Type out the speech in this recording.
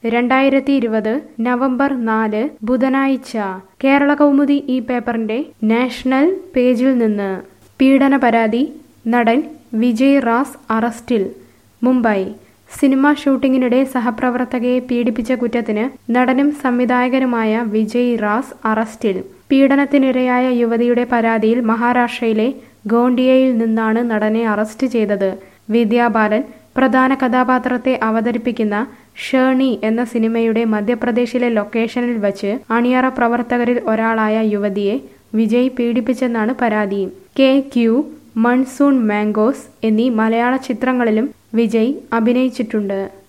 രണ്ടായിരത്തി ഇരുപത് നവംബർ നാല് ബുധനാഴ്ച കേരള കൗമുദി ഈ പേപ്പറിന്റെ നാഷണൽ പേജിൽ നിന്ന് പീഡന പരാതി നടൻ വിജയ് റാസ് അറസ്റ്റിൽ മുംബൈ സിനിമ ഷൂട്ടിങ്ങിനിടെ സഹപ്രവർത്തകയെ പീഡിപ്പിച്ച കുറ്റത്തിന് നടനും സംവിധായകനുമായ വിജയ് റാസ് അറസ്റ്റിൽ പീഡനത്തിനിരയായ യുവതിയുടെ പരാതിയിൽ മഹാരാഷ്ട്രയിലെ ഗോണ്ടിയയിൽ നിന്നാണ് നടനെ അറസ്റ്റ് ചെയ്തത് വിദ്യാബാലൻ പ്രധാന കഥാപാത്രത്തെ അവതരിപ്പിക്കുന്ന ഷേണി എന്ന സിനിമയുടെ മധ്യപ്രദേശിലെ ലൊക്കേഷനിൽ വച്ച് അണിയറ പ്രവർത്തകരിൽ ഒരാളായ യുവതിയെ വിജയ് പീഡിപ്പിച്ചെന്നാണ് പരാതി കെ ക്യു മൺസൂൺ മാംഗോസ് എന്നീ മലയാള ചിത്രങ്ങളിലും വിജയ് അഭിനയിച്ചിട്ടുണ്ട്